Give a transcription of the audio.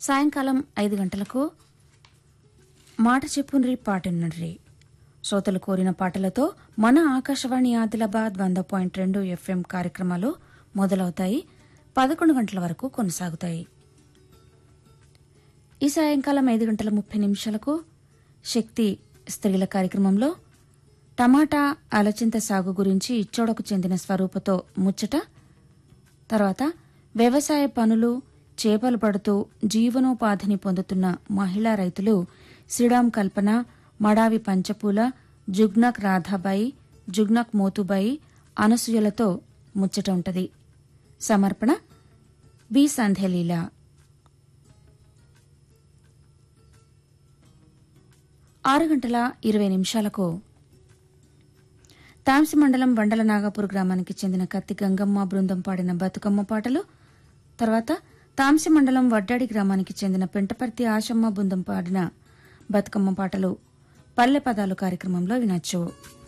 సాయంకాలం ఐదు గంటలకు మాట చెప్పుండ్రి పాటనుండ్రి శ్రోతలు కోరిన పాటలతో మన ఆకాశవాణి ఆదిలాబాద్ వంద పాయింట్ రెండు ఎఫ్ఎం కార్యక్రమాలు మొదలవుతాయి పదకొండు గంటల వరకు కొనసాగుతాయి ఈ సాయంకాలం ఐదు గంటల ముప్పై నిమిషాలకు శక్తి స్త్రీల కార్యక్రమంలో టమాటా అలచింత సాగు గురించి ఇచ్చోడకు చెందిన స్వరూపతో ముచ్చట తర్వాత వ్యవసాయ పనులు చేపలు పడుతూ జీవనోపాధిని పొందుతున్న మహిళా రైతులు శ్రీరామ్ కల్పన మడావి పంచపూల జుగ్నక్ రాధాబాయి జుగ్నక్ మోతుబాయి అనసూయలతో ముచ్చట ఉంటది సమర్పణ బి సంధ్యలీల ఆరు గంటల ఇరవై నిమిషాలకు తాంసి మండలం వండల నాగపూర్ గ్రామానికి చెందిన కత్తి గంగమ్మ బృందం పాడిన బతుకమ్మ పాటలు తర్వాత తాంసి మండలం వడ్డాడి గ్రామానికి చెందిన పెంటపర్తి ఆశమ్మ బృందం పాడిన బతుకమ్మ పాటలు పల్లె పదాలు కార్యక్రమంలో వినొచ్చు